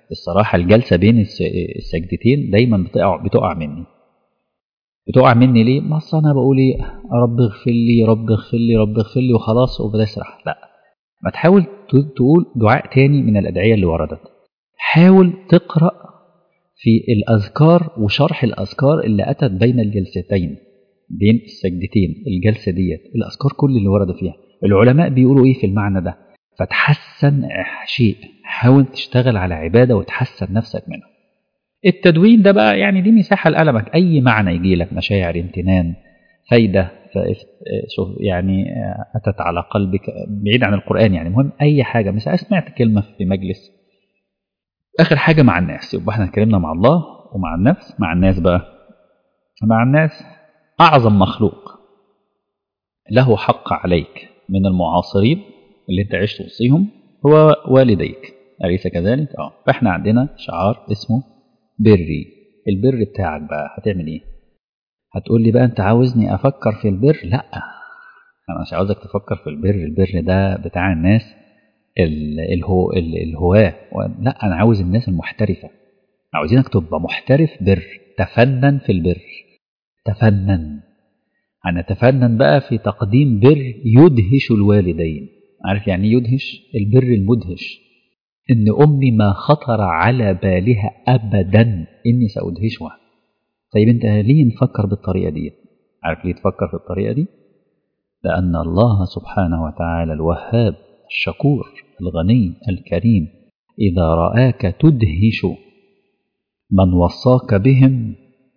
الصراحة الجلسة بين السجدتين دايما بتقع, بتقع مني بتقع مني ليه؟ ما أصل أنا بقول إيه رب اغفر لي رب اغفر لي رب اغفر لي وخلاص وبتسرح لا ما تحاول تقول دعاء تاني من الأدعية اللي وردت حاول تقرأ في الأذكار وشرح الأذكار اللي أتت بين الجلستين بين السجدتين الجلسة ديت الأذكار كل اللي ورد فيها العلماء بيقولوا إيه في المعنى ده فتحسن شيء حاول تشتغل على عبادة وتحسن نفسك منها التدوين ده بقى يعني دي مساحة لقلمك أي معنى يجي لك مشاعر امتنان فايدة شوف يعني أتت على قلبك بعيد عن القرآن يعني مهم أي حاجة مثلا سمعت كلمة في مجلس آخر حاجة مع الناس يبقى احنا اتكلمنا مع الله ومع النفس مع الناس بقى مع الناس أعظم مخلوق له حق عليك من المعاصرين اللي انت عشت وسطيهم هو والديك أليس كذلك؟ اه فاحنا عندنا شعار اسمه بري البر بتاعك بقى هتعمل ايه؟ هتقول لي بقى انت عاوزني افكر في البر؟ لا انا مش عاوزك تفكر في البر البر ده بتاع الناس الهو الهواة لا انا عاوز الناس المحترفة عاوزينك تبقى محترف بر تفنن في البر تفنن هنتفنن بقى في تقديم بر يدهش الوالدين عارف يعني يدهش البر المدهش ان امي ما خطر على بالها ابدا اني سادهشها طيب انت ليه نفكر بالطريقه دي عارف ليه تفكر في الطريقه دي لان الله سبحانه وتعالى الوهاب الشكور الغني الكريم اذا راك تدهش من وصاك بهم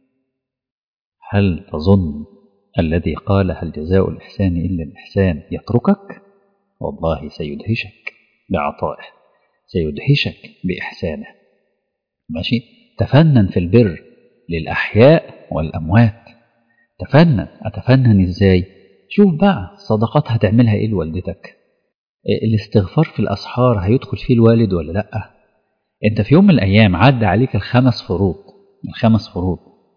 هل تظن الذي قال هل جزاء الإحسان إلا الإحسان يتركك والله سيدهشك بعطائه سيدهشك بإحسانه ماشي تفنن في البر للأحياء والأموات تفنن أتفنن إزاي شوف بقى صدقات هتعملها إيه لوالدتك الاستغفار في الأسحار هيدخل فيه الوالد ولا لأ أنت في يوم من الأيام عدى عليك الخمس فروض الخمس فروض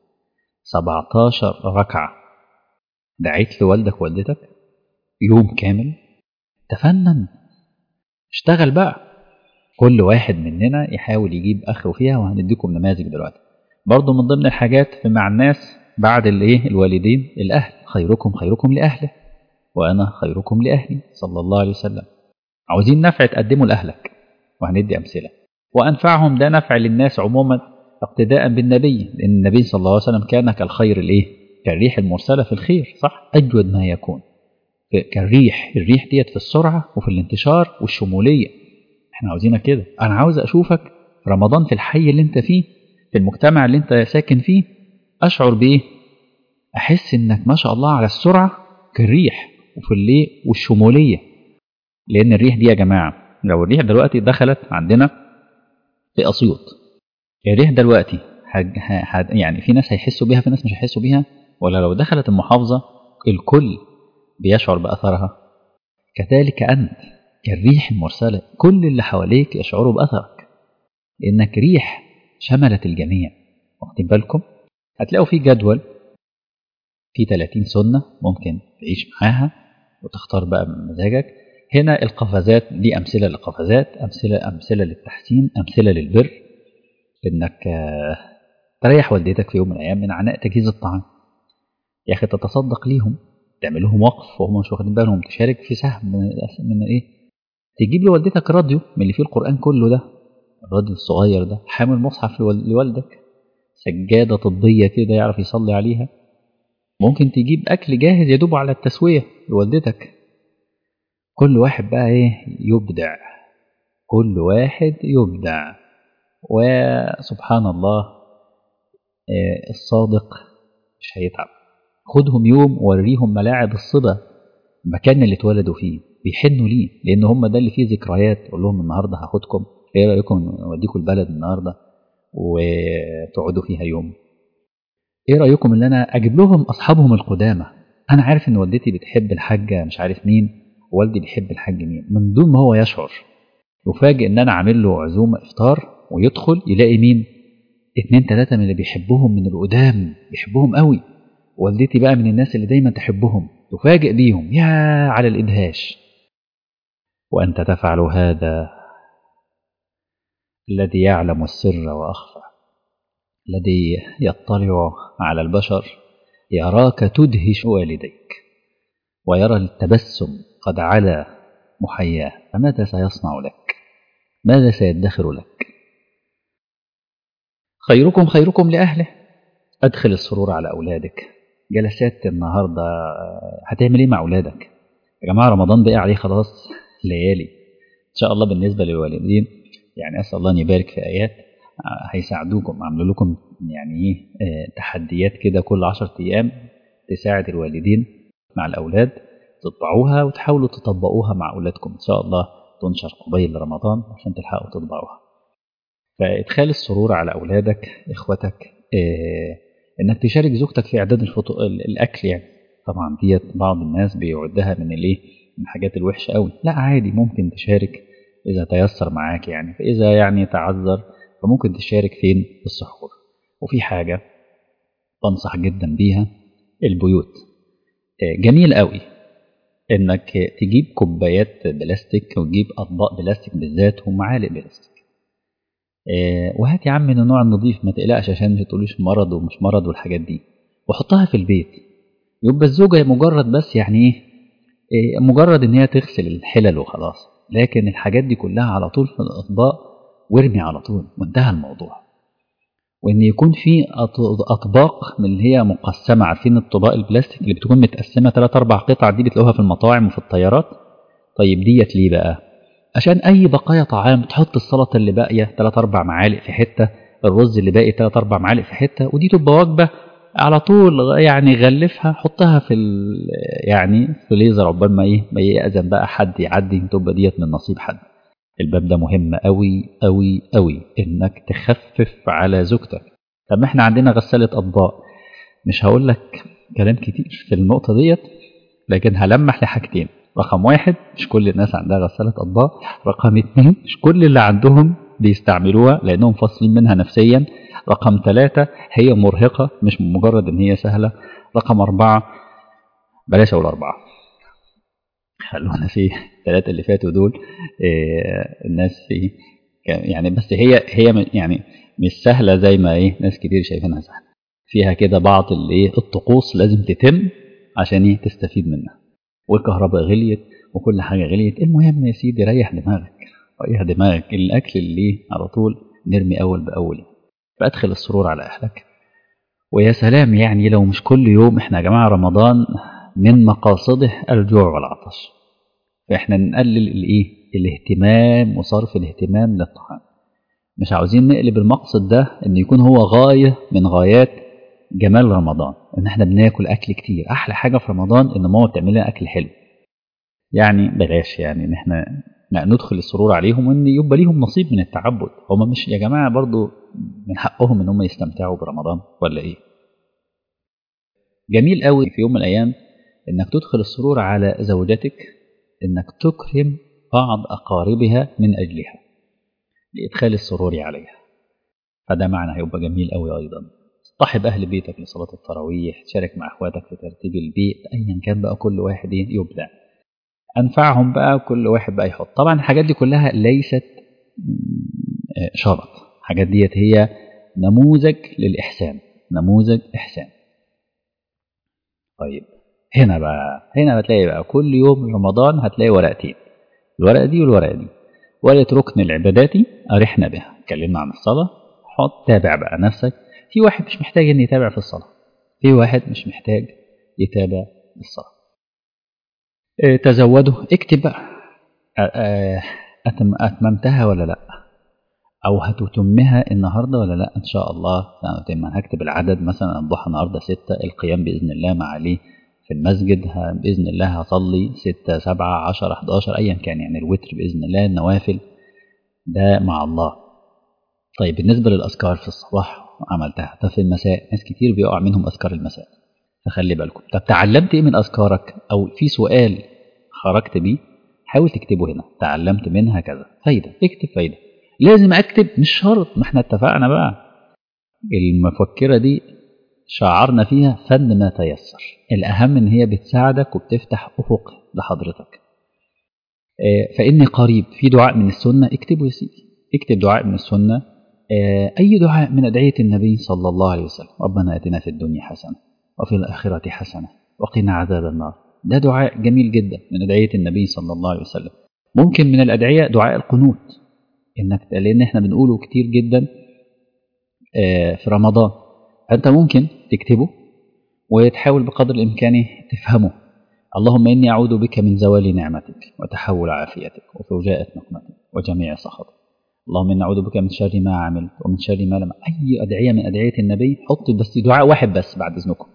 17 ركعة دعيت لوالدك ووالدتك يوم كامل تفنن اشتغل بقى كل واحد مننا يحاول يجيب اخره فيها وهنديكم نماذج دلوقتي برضه من ضمن الحاجات في مع الناس بعد الايه الوالدين الاهل خيركم خيركم لاهله وانا خيركم لاهلي صلى الله عليه وسلم عاوزين نفع تقدمه لاهلك وهندي امثله وانفعهم ده نفع للناس عموما اقتداء بالنبي لان النبي صلى الله عليه وسلم كان كالخير الايه كالريح المرسله في الخير صح اجود ما يكون كالريح الريح ديت في السرعه وفي الانتشار والشموليه احنا عاوزينك كده انا عاوز اشوفك رمضان في الحي اللي انت فيه في المجتمع اللي انت ساكن فيه اشعر بايه احس انك ما شاء الله على السرعه كالريح وفي الليل والشموليه لان الريح دي يا جماعه لو الريح دلوقتي دخلت عندنا في اسيوط الريح دلوقتي حج... حج... يعني في ناس هيحسوا بيها في ناس مش هيحسوا بيها ولا لو دخلت المحافظه الكل بيشعر باثرها كذلك انت كالريح المرسله كل اللي حواليك يشعروا باثرك لانك ريح شملت الجميع واخدين بالكم هتلاقوا في جدول في 30 سنه ممكن تعيش معاها وتختار بقى بمزاجك هنا القفزات دي امثله للقفزات امثله امثله للتحسين امثله للبر انك تريح والدتك في يوم من الايام من عناء تجهيز الطعام يا اخي تتصدق ليهم تعمل لهم وقف وهم مش واخدين بالهم تشارك في سهم من, من ايه تجيب لوالدتك راديو من اللي فيه القران كله ده الراديو الصغير ده حامل مصحف لوالدك سجاده طبيه كده يعرف يصلي عليها ممكن تجيب اكل جاهز يدوب على التسويه لوالدتك كل واحد بقى ايه يبدع كل واحد يبدع وسبحان الله الصادق مش هيتعب خدهم يوم ووريهم ملاعب الصبا المكان اللي اتولدوا فيه بيحنوا ليه لان هم ده اللي فيه ذكريات قول لهم النهارده هاخدكم ايه رايكم اوديكم البلد النهارده وتقعدوا فيها يوم ايه رايكم ان انا اجيب لهم اصحابهم القدامى انا عارف ان والدتي بتحب الحاجه مش عارف مين والدي بيحب الحاج مين من دون ما هو يشعر يفاجئ ان انا عامل له عزومه افطار ويدخل يلاقي مين اتنين تلاتة من اللي بيحبهم من القدام بيحبهم قوي والدتي بقى من الناس اللي دايما تحبهم تفاجئ بيهم يا على الإدهاش وأنت تفعل هذا الذي يعلم السر وأخفى الذي يطلع على البشر يراك تدهش والديك ويرى التبسم قد علا محياه فماذا سيصنع لك ماذا سيدخر لك خيركم خيركم لأهله أدخل السرور على أولادك جلسات النهاردة هتعمل إيه مع أولادك يا جماعة رمضان بقى عليه خلاص ليالي إن شاء الله بالنسبة للوالدين يعني أسأل الله أن يبارك في آيات هيساعدوكم عملوا لكم يعني ايه تحديات كده كل 10 أيام تساعد الوالدين مع الأولاد تطبعوها وتحاولوا تطبقوها مع أولادكم إن شاء الله تنشر قبيل رمضان عشان تلحقوا تطبعوها فإدخال السرور على أولادك إخوتك إيه إنك تشارك زوجتك في إعداد الفطو... الأكل يعني طبعا ديت بعض الناس بيعدها من الإيه من الحاجات الوحشة قوي لا عادي ممكن تشارك إذا تيسر معاك يعني فإذا يعني تعذر فممكن تشارك فين في السحور وفي حاجة بنصح جدا بيها البيوت جميل قوي انك تجيب كوبايات بلاستيك وتجيب اطباق بلاستيك بالذات ومعالق بلاستيك وهات يا عم من النوع النظيف ما تقلقش عشان ما تقوليش مرض ومش مرض والحاجات دي وحطها في البيت يبقى الزوجة مجرد بس يعني ايه مجرد ان هي تغسل الحلل وخلاص لكن الحاجات دي كلها على طول في الاطباق وارمي على طول وانتهى الموضوع وان يكون في اطباق من اللي هي مقسمه عارفين الطباق البلاستيك اللي بتكون متقسمه 3 4 قطع دي بتلاقوها في المطاعم وفي الطيارات طيب ديت ليه بقى عشان اي بقايا طعام تحط السلطه اللي باقيه 3 4 معالق في حته الرز اللي باقي 3 4 معالق في حته ودي تبقى وجبه على طول يعني غلفها حطها في يعني في ليزر عقبال ما ايه ما يأذن بقى حد يعدي تبقى ديت من نصيب حد الباب ده مهم قوي قوي قوي انك تخفف على زوجتك طب احنا عندنا غسالة اطباق مش هقول لك كلام كتير في النقطة ديت لكن هلمح لحاجتين رقم واحد مش كل الناس عندها غسالة اطباق رقم اتنين مش كل اللي عندهم بيستعملوها لانهم فاصلين منها نفسيا رقم ثلاثة هي مرهقة مش مجرد ان هي سهلة رقم اربعة بلاش اقول اربعة خلونا في الثلاثة اللي فاتوا دول إيه الناس في يعني بس هي هي يعني مش سهلة زي ما ايه ناس كتير شايفينها سهلة فيها كده بعض الايه الطقوس لازم تتم عشان ايه تستفيد منها والكهرباء غليت وكل حاجة غليت المهم يا سيدي ريح دماغك ريح دماغك الأكل اللي على طول نرمي أول بأول فأدخل السرور على أهلك ويا سلام يعني لو مش كل يوم احنا يا جماعة رمضان من مقاصده الجوع والعطش فاحنا نقلل الايه الاهتمام وصرف الاهتمام للطعام مش عاوزين نقلب المقصد ده ان يكون هو غاية من غايات جمال رمضان ان احنا بناكل اكل كتير احلى حاجة في رمضان ان ماما بتعمل لنا اكل حلو يعني بلاش يعني ان احنا ندخل السرور عليهم وان يبقى ليهم نصيب من التعبد هم مش يا جماعة برضو من حقهم ان هم يستمتعوا برمضان ولا ايه جميل قوي في يوم من الايام انك تدخل السرور على زوجتك انك تكرم بعض اقاربها من اجلها لادخال السرور عليها فده معنى هيبقى جميل قوي ايضا تصطحب اهل بيتك لصلاه التراويح تشارك مع اخواتك في ترتيب البيت ايا كان بقى كل واحد يبدع انفعهم بقى كل واحد بقى يحط طبعا الحاجات دي كلها ليست شرط الحاجات ديت هي نموذج للاحسان نموذج احسان طيب هنا بقى هنا بتلاقي بقى كل يوم رمضان هتلاقي ورقتين الورقه دي والورقه دي ورقه ركن العباداتي ارحنا بها اتكلمنا عن الصلاه حط تابع بقى نفسك في واحد مش محتاج ان يتابع في الصلاه في واحد مش محتاج يتابع في الصلاه اه تزودوا اكتب بقى اه أتم اتممتها ولا لا او هتتمها النهارده ولا لا ان شاء الله سأتمها هكتب العدد مثلا الضحى النهارده ستة القيام باذن الله مع عليه في المسجد بإذن الله هصلي ستة سبعة عشر 11 أيا كان يعني الوتر بإذن الله النوافل ده مع الله طيب بالنسبة للأذكار في الصباح عملتها طب في المساء ناس كتير بيقع منهم أذكار المساء فخلي بالكم طب تعلمت إيه من أذكارك أو في سؤال خرجت بيه حاول تكتبه هنا تعلمت منها كذا فايدة اكتب فايدة لازم أكتب مش شرط ما احنا اتفقنا بقى المفكرة دي شعرنا فيها فن ما تيسر الأهم إن هي بتساعدك وبتفتح أفق لحضرتك فإني قريب في دعاء من السنة اكتبه يا سيدي اكتب دعاء من السنة أي دعاء من أدعية النبي صلى الله عليه وسلم ربنا أتنا في الدنيا حسنة وفي الآخرة حسنة وقنا عذاب النار ده دعاء جميل جدا من أدعية النبي صلى الله عليه وسلم ممكن من الأدعية دعاء القنوت إنك لأن إحنا بنقوله كتير جدا في رمضان أنت ممكن تكتبه وتحاول بقدر الإمكان تفهمه اللهم إني أعوذ بك من زوال نعمتك وتحول عافيتك وفوجاءة نقمتك وجميع سخطك اللهم إني أعوذ بك من شر ما عملت ومن شر ما لم أي أدعية من أدعية النبي حط بس دعاء واحد بس بعد إذنكم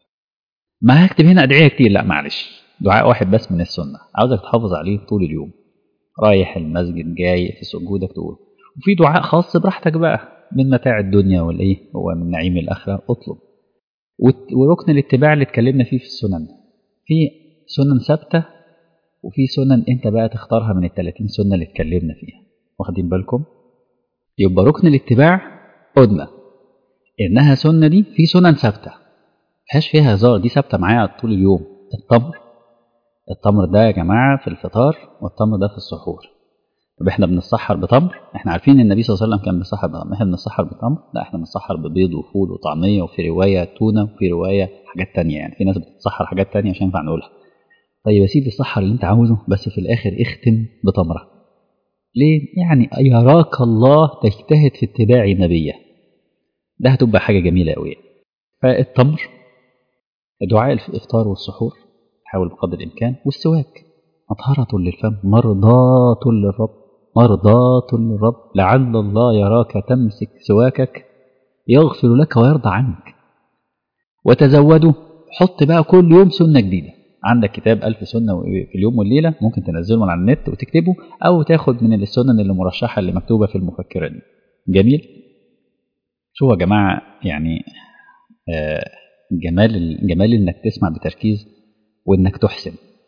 ما هكتب هنا أدعية كتير لا معلش دعاء واحد بس من السنة عاوزك تحافظ عليه طول اليوم رايح المسجد جاي في سجودك تقول وفي دعاء خاص براحتك بقى من متاع الدنيا والإيه هو من نعيم الآخرة اطلب وركن الاتباع اللي اتكلمنا فيه في السنن في سنن ثابتة وفي سنن انت بقى تختارها من ال 30 سنة اللي اتكلمنا فيها واخدين بالكم يبقى ركن الاتباع قلنا انها سنة دي في سنن ثابتة مفيهاش فيها هزار دي ثابتة معايا طول اليوم التمر التمر ده يا جماعة في الفطار والتمر ده في السحور طب احنا بنتسحر بتمر احنا عارفين ان النبي صلى الله عليه وسلم كان بيسحر بتمر احنا بنتسحر بتمر لا احنا بنتسحر ببيض وفول وطعمية وفي رواية تونة وفي رواية حاجات تانية يعني في ناس بتتسحر حاجات تانية عشان ينفع نقولها طيب يا سيدي السحر اللي انت عاوزه بس في الاخر اختم بتمرة ليه يعني يراك الله تجتهد في اتباع نبيه ده هتبقى حاجة جميلة قوي فالتمر دعاء الافطار والسحور حاول بقدر الامكان والسواك مطهرة للفم مرضاة للرب مرضاة للرب لعل الله يراك تمسك سواكك يغفر لك ويرضى عنك وتزودوا حط بقى كل يوم سنة جديدة عندك كتاب ألف سنة في اليوم والليلة ممكن تنزله من على النت وتكتبه أو تاخد من السنن اللي مرشحة اللي مكتوبة في المفكرة دي جميل شوفوا يا جماعة يعني آه جمال جمال إنك تسمع بتركيز وإنك تحسن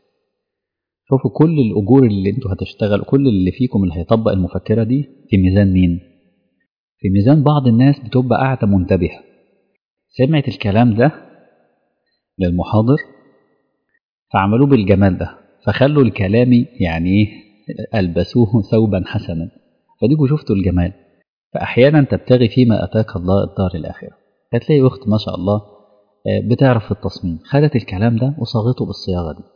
شوفوا كل الأجور اللي انتوا هتشتغل كل اللي فيكم اللي هيطبق المفكرة دي في ميزان مين في ميزان بعض الناس بتبقى قاعدة منتبهة سمعت الكلام ده للمحاضر فعملوه بالجمال ده فخلوا الكلام يعني ايه ألبسوه ثوبا حسنا فديكوا شفتوا الجمال فأحيانا تبتغي فيما أتاك الله الدار الآخرة هتلاقي أخت ما شاء الله بتعرف في التصميم خدت الكلام ده وصاغته بالصياغة دي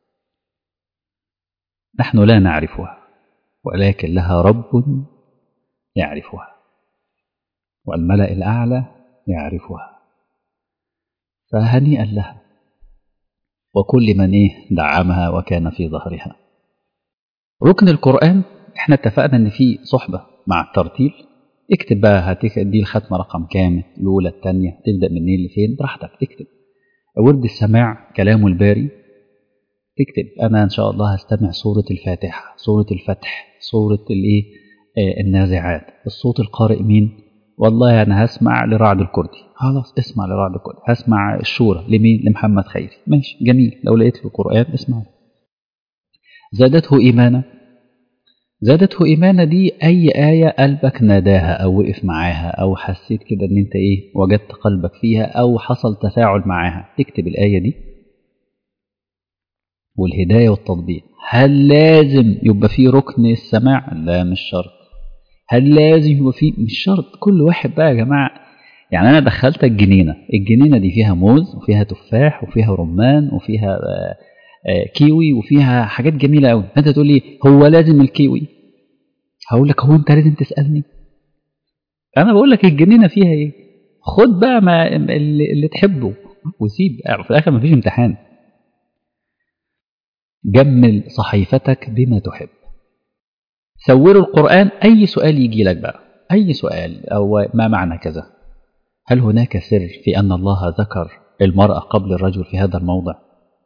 نحن لا نعرفها ولكن لها رب يعرفها والملأ الأعلى يعرفها فهنيئا لها وكل من إيه دعمها وكان في ظهرها ركن القرآن احنا اتفقنا ان في صحبة مع الترتيل اكتب بقى دي الختمة رقم كام الأولى الثانية تبدأ منين لفين براحتك تكتب ورد السماع كلام الباري تكتب أنا إن شاء الله هستمع سورة الفاتحة سورة الفتح سورة الإيه آه النازعات الصوت القارئ مين والله أنا هسمع لرعد الكردي خلاص اسمع لرعد الكردي هسمع الشورى لمين لمحمد خيري ماشي جميل لو لقيت في القرآن اسمع زادته إيمانا زادته إيمانا دي أي آية قلبك ناداها أو وقف معاها أو حسيت كده إن أنت إيه وجدت قلبك فيها أو حصل تفاعل معاها تكتب الآية دي والهداية والتطبيق هل لازم يبقى فيه ركن السماع لا مش شرط هل لازم يبقى فيه مش شرط كل واحد بقى يا جماعة يعني أنا دخلتك جنينة الجنينة دي فيها موز وفيها تفاح وفيها رمان وفيها آآ آآ كيوي وفيها حاجات جميلة قوي أنت تقول لي هو لازم الكيوي هقول لك هو أنت لازم تسألني أنا بقول لك الجنينة فيها إيه خد بقى ما اللي, اللي تحبه وسيب في الآخر مفيش امتحان جمل صحيفتك بما تحب سوروا القرآن أي سؤال يجي لك بقى أي سؤال أو ما معنى كذا هل هناك سر في أن الله ذكر المرأة قبل الرجل في هذا الموضع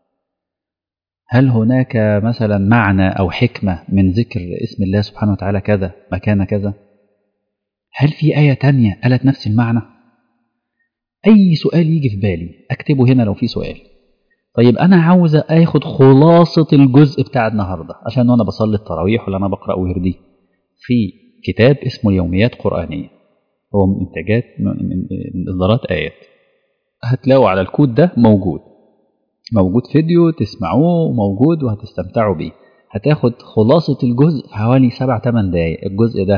هل هناك مثلا معنى أو حكمة من ذكر اسم الله سبحانه وتعالى كذا مكان كذا هل في آية تانية قالت نفس المعنى أي سؤال يجي في بالي أكتبه هنا لو في سؤال طيب أنا عاوز آخد خلاصة الجزء بتاع النهاردة عشان وأنا بصلي التراويح ولا أنا بقرأ وردي في كتاب اسمه يوميات قرآنية هو من إنتاجات من إصدارات آيات هتلاقوا على الكود ده موجود موجود فيديو تسمعوه موجود وهتستمتعوا بيه هتاخد خلاصة الجزء في حوالي سبع تمن دقايق الجزء ده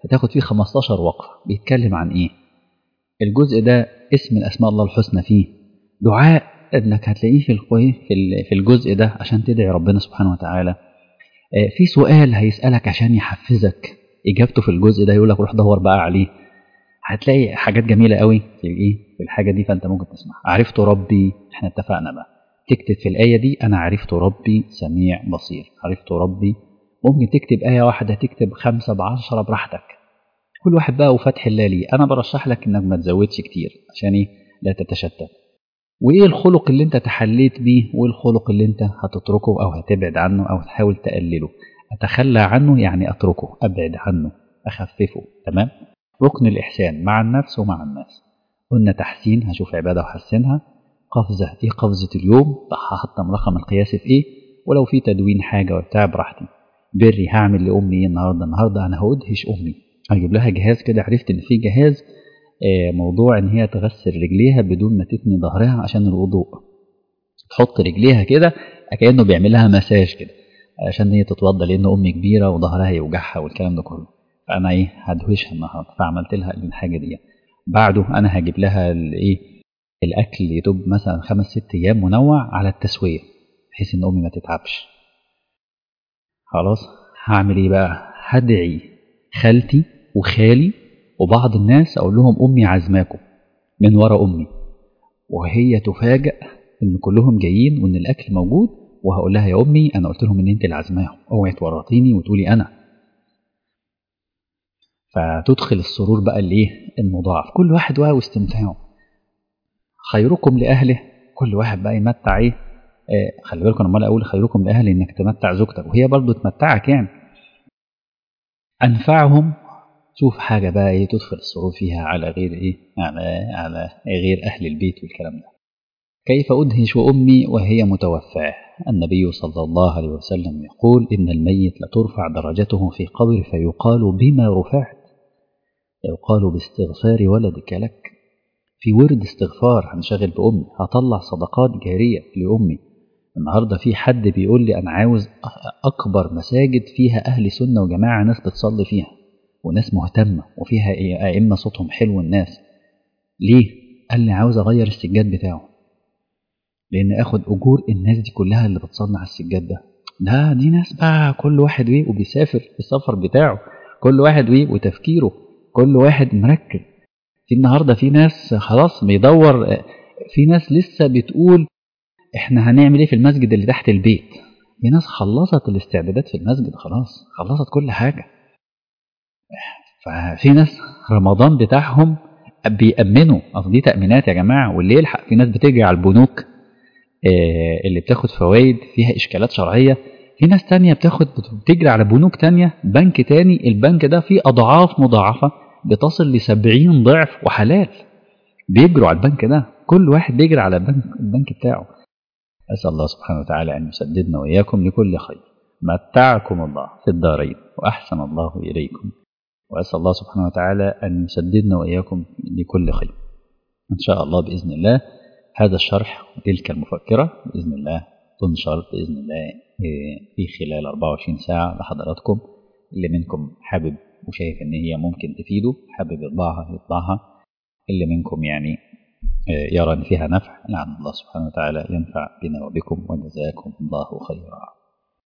هتاخد فيه 15 وقفة بيتكلم عن إيه الجزء ده اسم الأسماء الله الحسنى فيه دعاء إنك هتلاقيه في في الجزء ده عشان تدعي ربنا سبحانه وتعالى في سؤال هيسألك عشان يحفزك إجابته في الجزء ده يقول لك روح دور بقى عليه هتلاقي حاجات جميلة قوي في الإيه في الحاجة دي فأنت ممكن تسمع عرفت ربي إحنا اتفقنا بقى تكتب في الآية دي أنا عرفت ربي سميع بصير عرفت ربي ممكن تكتب آية واحدة تكتب خمسة بعشرة براحتك كل واحد بقى وفتح الله ليه أنا برشح لك إنك ما تزودش كتير عشان إيه لا تتشتت وإيه الخلق اللي أنت تحليت بيه وإيه الخلق اللي أنت هتتركه أو هتبعد عنه أو تحاول تقلله أتخلى عنه يعني أتركه أبعد عنه أخففه تمام ركن الإحسان مع النفس ومع الناس قلنا تحسين هشوف عبادة وحسنها قفزة دي قفزة اليوم هحطم رقم القياسي في إيه ولو في تدوين حاجة وبتاع براحتي بري هعمل لأمي إيه النهاردة النهاردة أنا هأدهش أمي هجيب لها جهاز كده عرفت إن في جهاز موضوع إن هي تغسل رجليها بدون ما تثني ظهرها عشان الوضوء تحط رجليها كده كأنه بيعمل لها مساج كده عشان هي تتوضى لأن أمي كبيرة وظهرها يوجعها والكلام ده كله فأنا إيه هدهشها النهاردة فعملت لها الحاجة دي بعده أنا هجيب لها الإيه الأكل يدوب مثلا خمس ست أيام منوع على التسوية بحيث إن أمي ما تتعبش خلاص هعمل إيه بقى هدعي خالتي وخالي وبعض الناس أقول لهم أمي عزماكم من ورا أمي وهي تفاجأ إن كلهم جايين وإن الأكل موجود وهقول لها يا أمي أنا قلت لهم إن أنت اللي عزماهم أوعي تورطيني وتقولي أنا فتدخل السرور بقى الإيه المضاعف كل واحد بقى واستمتاعه خيركم لأهله كل واحد بقى يمتع إيه آه خلي بالكم أنا عمال أقول خيركم لأهله إنك تمتع زوجتك وهي برضه تمتعك يعني أنفعهم شوف حاجة بقى إيه تدخل السرور فيها على غير إيه على على غير أهل البيت والكلام ده كيف أدهش أمي وهي متوفاة النبي صلى الله عليه وسلم يقول إن الميت لترفع درجته في قبر فيقال بما رفعت يقال باستغفار ولدك لك في ورد استغفار هنشغل بأمي هطلع صدقات جارية لأمي النهاردة في حد بيقول لي أنا عاوز أكبر مساجد فيها أهل سنة وجماعة ناس بتصلي فيها وناس مهتمة وفيها أئمة صوتهم حلو الناس ليه؟ قال لي عاوز أغير السجاد بتاعه لأن آخد أجور الناس دي كلها اللي بتصنع السجاد ده لا دي ناس بقى كل واحد ويه وبيسافر في السفر بتاعه كل واحد ويه وتفكيره كل واحد مركز في النهاردة في ناس خلاص بيدور في ناس لسه بتقول احنا هنعمل ايه في المسجد اللي تحت البيت في ناس خلصت الاستعدادات في المسجد خلاص خلصت كل حاجة ففي ناس رمضان بتاعهم بيأمنوا أصل دي تأمينات يا جماعة واللي يلحق في ناس بتجري على البنوك اللي بتاخد فوائد فيها إشكالات شرعية في ناس تانية بتاخد بتجري على بنوك تانية بنك تاني البنك ده فيه أضعاف مضاعفة بتصل لسبعين ضعف وحلال بيجروا على البنك ده كل واحد بيجري على البنك, البنك بتاعه أسأل الله سبحانه وتعالى أن يسددنا وإياكم لكل خير متعكم الله في الدارين وأحسن الله إليكم وأسأل الله سبحانه وتعالى أن يسددنا وإياكم لكل خير إن شاء الله بإذن الله هذا الشرح وتلك المفكرة بإذن الله تنشر بإذن الله في خلال 24 ساعة لحضراتكم اللي منكم حابب وشايف إن هي ممكن تفيده حابب يطبعها يطبعها اللي منكم يعني يرى أن فيها نفع لعل الله سبحانه وتعالى ينفع بنا وبكم وجزاكم الله خيرا